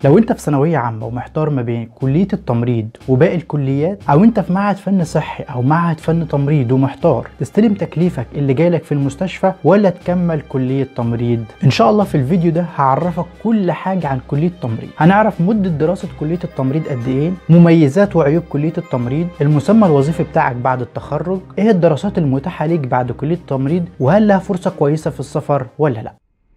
لو انت في ثانويه عامه ومحتار ما بين كليه التمريض وباقي الكليات او انت في معهد فن صحي او معهد فن تمريض ومحتار تستلم تكليفك اللي جايلك في المستشفى ولا تكمل كليه تمريض ان شاء الله في الفيديو ده هعرفك كل حاجه عن كليه التمريض هنعرف مده دراسه كليه التمريض قد ايه مميزات وعيوب كليه التمريض المسمى الوظيفي بتاعك بعد التخرج ايه الدراسات المتاحه ليك بعد كليه التمريض وهل لها فرصه كويسه في السفر ولا لا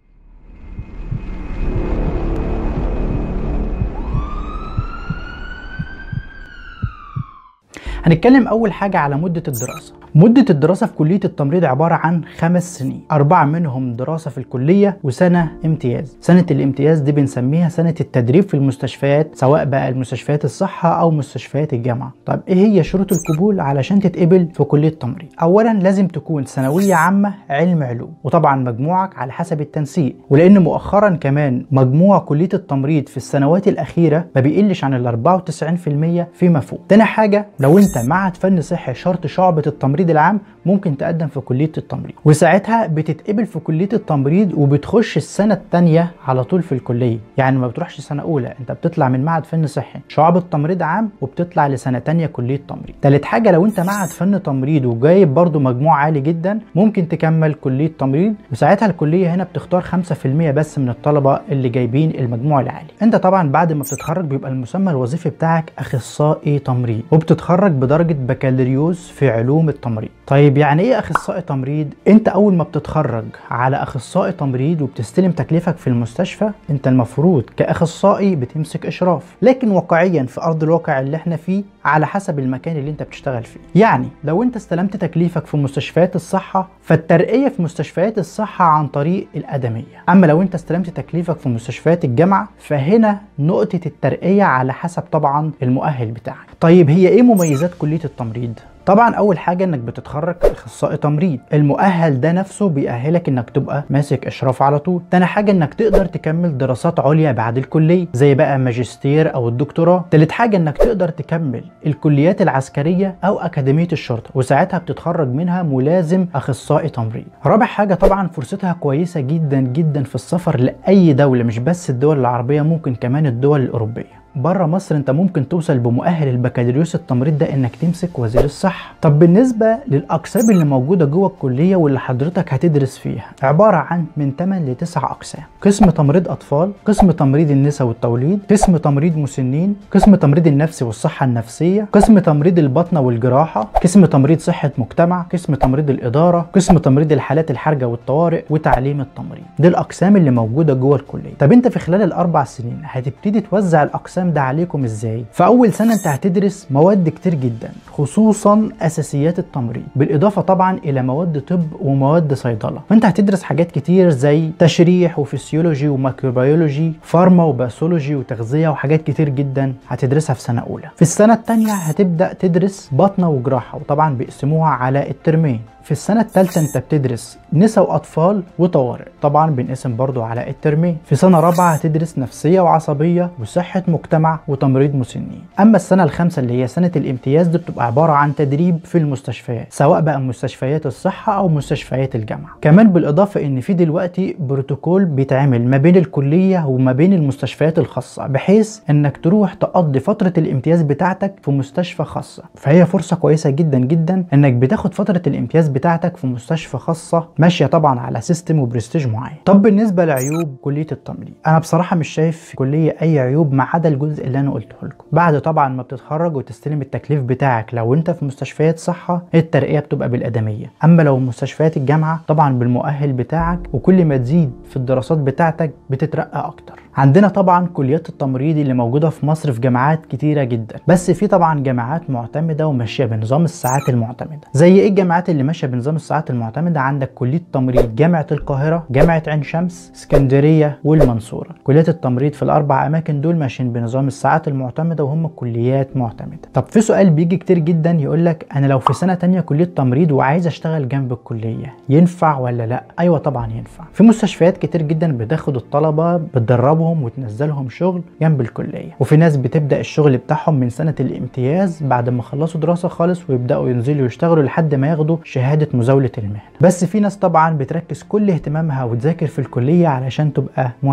هنتكلم اول حاجه على مده الدراسه مدة الدراسة في كلية التمريض عبارة عن خمس سنين أربعة منهم دراسة في الكلية وسنة امتياز سنة الامتياز دي بنسميها سنة التدريب في المستشفيات سواء بقى المستشفيات الصحة أو مستشفيات الجامعة طب إيه هي شروط القبول علشان تتقبل في كلية التمريض أولا لازم تكون ثانوية عامة علم علوم وطبعا مجموعك على حسب التنسيق ولأن مؤخرا كمان مجموع كلية التمريض في السنوات الأخيرة ما بيقلش عن ال 94% فيما فوق تاني حاجة لو أنت معهد فن صحي شرط شعبة التمريض العام ممكن تقدم في كليه التمريض وساعتها بتتقبل في كليه التمريض وبتخش السنه الثانيه على طول في الكليه يعني ما بتروحش سنه اولى انت بتطلع من معهد فن صحي شعب التمريض عام وبتطلع لسنه ثانيه كليه تمريض تالت حاجه لو انت معهد فن تمريض وجايب برضو مجموع عالي جدا ممكن تكمل كليه تمريض وساعتها الكليه هنا بتختار 5% بس من الطلبه اللي جايبين المجموع العالي انت طبعا بعد ما بتتخرج بيبقى المسمى الوظيفي بتاعك اخصائي تمريض وبتتخرج بدرجه بكالوريوس في علوم التمريض طيب يعني ايه اخصائي تمريض انت اول ما بتتخرج على اخصائي تمريض وبتستلم تكليفك في المستشفى انت المفروض كاخصائي بتمسك اشراف لكن واقعيا في ارض الواقع اللي احنا فيه على حسب المكان اللي انت بتشتغل فيه يعني لو انت استلمت تكليفك في مستشفيات الصحه فالترقيه في مستشفيات الصحه عن طريق الادميه اما لو انت استلمت تكليفك في مستشفيات الجامعه فهنا نقطه الترقيه على حسب طبعا المؤهل بتاعك طيب هي ايه مميزات كليه التمريض طبعا اول حاجه انك بتتخرج كاخصائي تمريض المؤهل ده نفسه بيأهلك انك تبقى ماسك اشراف على طول تاني حاجه انك تقدر تكمل دراسات عليا بعد الكليه زي بقى ماجستير او الدكتوراه تالت حاجه انك تقدر تكمل الكليات العسكريه او اكاديميه الشرطه وساعتها بتتخرج منها ملازم اخصائي تمريض رابع حاجه طبعا فرصتها كويسه جدا جدا في السفر لاي دوله مش بس الدول العربيه ممكن كمان الدول الاوروبيه بره مصر انت ممكن توصل بمؤهل البكالوريوس التمريض ده انك تمسك وزير الصحه طب بالنسبه للاقسام اللي موجوده جوه الكليه واللي حضرتك هتدرس فيها عباره عن من 8 ل 9 اقسام قسم تمريض اطفال قسم تمريض النساء والتوليد قسم تمريض مسنين قسم تمريض النفس والصحه النفسيه قسم تمريض البطنه والجراحه قسم تمريض صحه مجتمع قسم تمريض الاداره قسم تمريض الحالات الحرجه والطوارئ وتعليم التمريض دي الاقسام اللي موجوده جوه الكليه طب انت في خلال الاربع سنين هتبتدي توزع الاقسام ده عليكم ازاي في اول سنه انت هتدرس مواد كتير جدا خصوصا اساسيات التمريض بالاضافه طبعا الى مواد طب ومواد صيدله فانت هتدرس حاجات كتير زي تشريح وفسيولوجي وميكروبيولوجي فارما وباثولوجي وتغذيه وحاجات كتير جدا هتدرسها في سنه اولى في السنه الثانيه هتبدا تدرس بطنه وجراحه وطبعا بيقسموها على الترمين في السنة الثالثة انت بتدرس نساء واطفال وطوارئ طبعا بنقسم برضو على الترمين في سنة رابعة هتدرس نفسية وعصبية وصحة مجتمع وتمريض مسنين اما السنة الخامسة اللي هي سنة الامتياز دي بتبقى عبارة عن تدريب في المستشفيات سواء بقى مستشفيات الصحة او مستشفيات الجامعة كمان بالاضافة ان في دلوقتي بروتوكول بيتعمل ما بين الكلية وما بين المستشفيات الخاصة بحيث انك تروح تقضي فترة الامتياز بتاعتك في مستشفى خاصة فهي فرصة كويسة جدا جدا انك بتاخد فترة الامتياز بتاعتك في مستشفى خاصة ماشية طبعا على سيستم وبرستيج معين طب بالنسبة لعيوب كلية التمريض انا بصراحة مش شايف في الكلية اي عيوب ما عدا الجزء اللي انا قلته لكم بعد طبعا ما بتتخرج وتستلم التكليف بتاعك لو انت في مستشفيات صحة الترقية بتبقى بالادمية اما لو مستشفيات الجامعة طبعا بالمؤهل بتاعك وكل ما تزيد في الدراسات بتاعتك بتترقى اكتر عندنا طبعا كليات التمريض اللي موجودة في مصر في جامعات كتيرة جدا بس في طبعا جامعات معتمدة وماشية بنظام الساعات المعتمدة زي ايه الجامعات اللي ماشية بنظام الساعات المعتمدة عندك كلية تمريض جامعة القاهرة جامعة عين شمس اسكندرية والمنصورة كليات التمريض في الاربع اماكن دول ماشيين بنظام الساعات المعتمدة وهم كليات معتمدة طب في سؤال بيجي كتير جدا يقول لك انا لو في سنة تانية كلية تمريض وعايز اشتغل جنب الكلية ينفع ولا لا ايوه طبعا ينفع في مستشفيات كتير جدا بتاخد الطلبة بتدربهم وتنزلهم شغل جنب الكلية وفي ناس بتبدأ الشغل بتاعهم من سنة الامتياز بعد ما خلصوا دراسة خالص ويبدأوا ينزلوا يشتغلوا لحد ما ياخدوا شهادة مزاولة المهنة بس في ناس طبعا بتركز كل اهتمامها وتذاكر في الكلية علشان تبقى معيد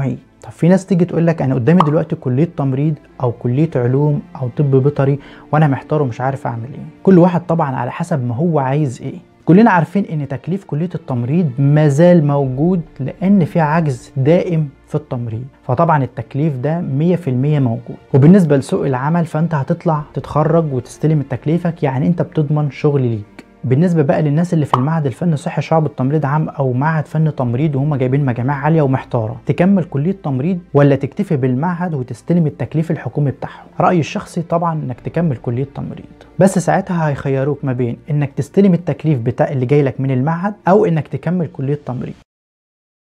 طب في ناس تيجي تقول لك انا قدامي دلوقتي كليه تمريض او كليه علوم او طب بيطري وانا محتار ومش عارف اعمل ايه كل واحد طبعا على حسب ما هو عايز ايه كلنا عارفين ان تكليف كليه التمريض مازال موجود لان في عجز دائم في التمريض فطبعا التكليف ده 100% موجود وبالنسبه لسوق العمل فانت هتطلع تتخرج وتستلم تكليفك يعني انت بتضمن شغل ليك بالنسبة بقى للناس اللي في المعهد الفني الصحي شعب التمريض عام أو معهد فن تمريض وهم جايبين مجاميع عالية ومحتارة تكمل كلية تمريض ولا تكتفي بالمعهد وتستلم التكليف الحكومي بتاعهم رأيي الشخصي طبعا إنك تكمل كلية تمريض بس ساعتها هيخيروك ما بين إنك تستلم التكليف بتاع اللي جاي لك من المعهد أو إنك تكمل كلية تمريض